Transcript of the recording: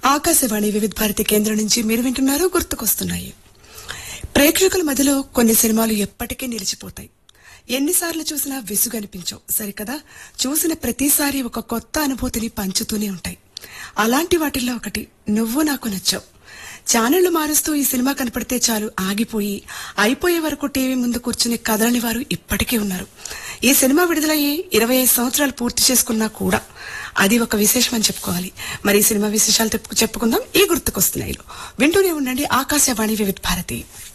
ఆకాశవాణి వివిధ భారతి కేంద్రం నుంచి మీరు వింటున్నారు గుర్తుకొస్తున్నాయి ప్రేక్షకుల మధ్యలో కొన్ని సినిమాలు ఎప్పటికీ నిలిచిపోతాయి ఎన్నిసార్లు చూసినా విసుగనిపించవు సరికదా చూసిన ప్రతిసారి ఒక కొత్త అనుభూతిని పంచుతూనే ఉంటాయి అలాంటి వాటిల్లో ఒకటి నువ్వు నాకు నచ్చావు ఛానళ్లు మారుస్తూ ఈ సినిమా కనపడితే చాలు ఆగిపోయి అయిపోయే వరకు టీవీ ముందు కూర్చుని కదలని వారు ఇప్పటికీ ఉన్నారు ఈ సినిమా విడుదలయ్యి ఇరవై ఐదు సంవత్సరాలు పూర్తి చేసుకున్నా కూడా అది ఒక విశేషం అని చెప్పుకోవాలి మరి ఈ సినిమా విశేషాలు చెప్పుకుందాం ఈ గుర్తుకొస్తున్నాయిలో వింటూనే ఉండండి ఆకాశవాణి వివిధ భారతి